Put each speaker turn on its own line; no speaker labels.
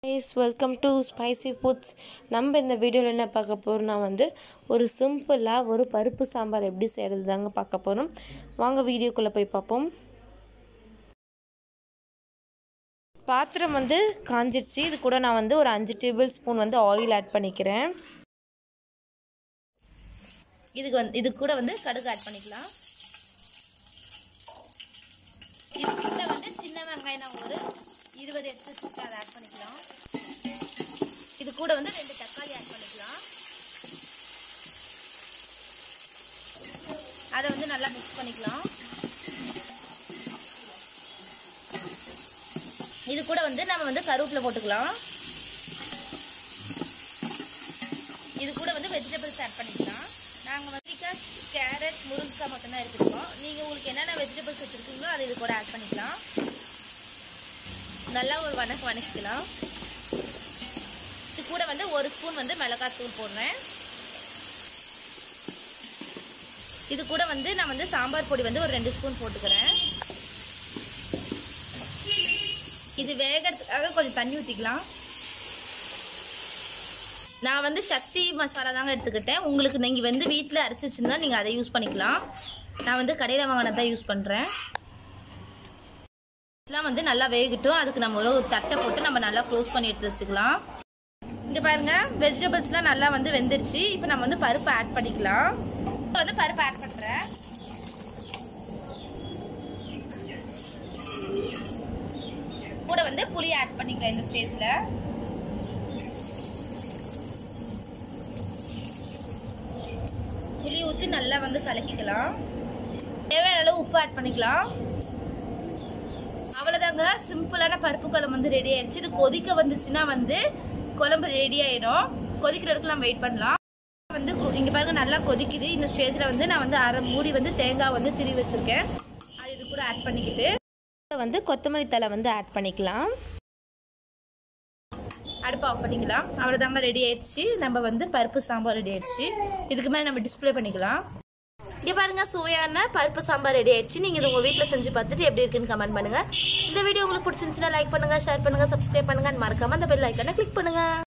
is welcome to spicy foods நம்ம இந்த வீடியோவில் என்ன பார்க்க போகிறோம்னா வந்து ஒரு சிம்பிளாக ஒரு பருப்பு சாம்பார் எப்படி செய்கிறது தாங்க பார்க்க போகிறோம் வாங்க வீடியோக்குள்ளே போய் பார்ப்போம் பாத்திரம் வந்து காஞ்சிருச்சு இது கூட நான் வந்து ஒரு அஞ்சு டேபிள் ஸ்பூன் வந்து ஆயில் ஆட் பண்ணிக்கிறேன் இதுக்கு வந்து இது கூட வந்து கடுகு ஆட் பண்ணிக்கலாம் இது கூட வந்து சின்ன வெங்காயம் நான் ஒரு இருபது எடுத்து வச்சுட்டு அதை ஆட் பண்ணிக்கலாம் இது கூட வந்து ரெண்டு தக்காளி ஆட் பண்ணிக்கலாம் அதை வந்து நல்லா மிக்ஸ் பண்ணிக்கலாம் இது கூட வந்து நம்ம வந்து கருவேப்பிலை போட்டுக்கலாம் இது கூட வந்து வெஜிடபிள்ஸ் ஆட் பண்ணிக்கலாம் நாங்கள் வந்து கேரட் முருங்கைக்காய் மட்டும்தான் எடுத்துருக்கோம் நீங்கள் உங்களுக்கு என்னென்ன வெஜிடபிள்ஸ் வச்சுருக்கீங்களோ அதை இது கூட ஆட் பண்ணிக்கலாம் நல்லா ஒரு வணக்கு வணக்கிக்கலாம் இது கூட வந்து ஒரு ஸ்பூன் வந்து மிளகாய் தூள் போடுறேன் இது கூட வந்து நான் வந்து சாம்பார் பொடி வந்து ஒரு ரெண்டு ஸ்பூன் போட்டுக்கிறேன் இது வேகிறதுக்காக கொஞ்சம் தண்ணி ஊற்றிக்கலாம் நான் வந்து சக்தி மசாலா தாங்க எடுத்துக்கிட்டேன் உங்களுக்கு நீங்கள் வந்து வீட்டில் அரைச்சி வச்சுருந்தா நீங்கள் அதை யூஸ் பண்ணிக்கலாம் நான் வந்து கடையில் வாங்கினது தான் யூஸ் பண்ணுறேன் இதெல்லாம் வந்து நல்லா வேகட்டும் அதுக்கு நம்ம ஒரு தட்டை போட்டு நம்ம நல்லா க்ளோஸ் பண்ணி எடுத்து வச்சுக்கலாம் இங்கே பாருங்க வெஜிடபிள்ஸ்லாம் நல்லா வந்து வெந்துருச்சு இப்போ நம்ம வந்து பருப்பு ஆட் பண்ணிக்கலாம் இப்போ வந்து பருப்பு ஆட் பண்ணுறேன் கூட வந்து புளி ஆட் பண்ணிக்கலாம் இந்த ஸ்டேஜில் புளி ஊற்றி நல்லா வந்து கலக்கிக்கலாம் தேவையான அளவு உப்பு ஆட் பண்ணிக்கலாம் அவ்வளோதாங்க சிம்பிளான பருப்பு குழம்பு வந்து ரெடி ஆயிடுச்சு இது கொதிக்க வந்துச்சுன்னா வந்து குழம்பு ரெடி ஆயிடும் கொதிக்கிற வரைக்கும் நம்ம வெயிட் பண்ணலாம் வந்து இங்கே பாருங்க நல்லா கொதிக்குது இந்த ஸ்டேஜில் வந்து நான் வந்து அரை மூடி வந்து தேங்காய் வந்து திரி வச்சுருக்கேன் அது இது கூட ஆட் பண்ணிக்கிட்டு வந்து கொத்தமல்லி தலை வந்து ஆட் பண்ணிக்கலாம் அடுப்பு ஆஃப் பண்ணிக்கலாம் அவ்வளோதாங்க ரெடி ஆயிடுச்சு நம்ம வந்து பருப்பு சாம்பார் ரெடி ஆயிடுச்சு இதுக்கு மேலே நம்ம டிஸ்பிளே பண்ணிக்கலாம் இங்கே பாருங்க சுவையான பருப்பு சாம்பார் ரெடி ஆயிடுச்சு நீங்கள் இது உங்கள் வீட்டில் செஞ்சு பார்த்துட்டு எப்படி இருக்குன்னு கமெண்ட் பண்ணுங்கள் இந்த வீடியோ உங்களுக்கு பிடிச்சிருந்துச்சுன்னா லைக் பண்ணுங்கள் ஷேர் பண்ணுங்கள் சப்ஸ்கிரைப் பண்ணுங்கள் மறக்காமல் அந்த பெல் ஐக்கனை கிளிக் பண்ணுங்கள்